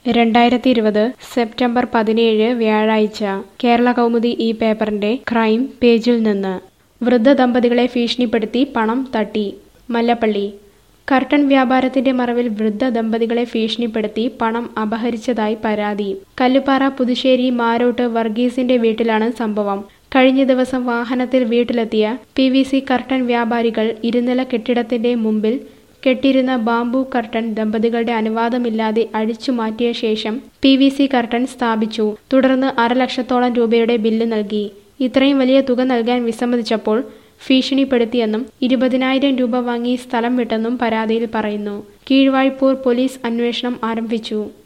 രണ്ടായിരത്തി ഇരുപത് സെപ്റ്റംബർ പതിനേഴ് വ്യാഴാഴ്ച കേരള കൗമുദി ഈ പേപ്പറിന്റെ ക്രൈം പേജിൽ നിന്ന് വൃദ്ധ ദമ്പതികളെ ഭീഷണിപ്പെടുത്തി പണം തട്ടി മല്ലപ്പള്ളി കർട്ടൻ വ്യാപാരത്തിന്റെ മറവിൽ വൃദ്ധ ദമ്പതികളെ ഭീഷണിപ്പെടുത്തി പണം അപഹരിച്ചതായി പരാതി കല്ലുപാറ പുതുശ്ശേരി മാരോട്ട് വർഗീസിന്റെ വീട്ടിലാണ് സംഭവം കഴിഞ്ഞ ദിവസം വാഹനത്തിൽ വീട്ടിലെത്തിയ പി വി സി കർട്ടൻ വ്യാപാരികൾ ഇരുനില കെട്ടിടത്തിന്റെ മുമ്പിൽ കെട്ടിയിരുന്ന ബാംബു കർട്ടൻ ദമ്പതികളുടെ അനുവാദമില്ലാതെ അഴിച്ചു മാറ്റിയ ശേഷം പി വി സി കർട്ടൻ സ്ഥാപിച്ചു തുടർന്ന് അരലക്ഷത്തോളം രൂപയുടെ ബില്ല് നൽകി ഇത്രയും വലിയ തുക നൽകാൻ വിസമ്മതിച്ചപ്പോൾ ഭീഷണിപ്പെടുത്തിയെന്നും ഇരുപതിനായിരം രൂപ വാങ്ങി സ്ഥലം വിട്ടെന്നും പരാതിയിൽ പറയുന്നു കീഴ്വായ്പൂർ പോലീസ് അന്വേഷണം ആരംഭിച്ചു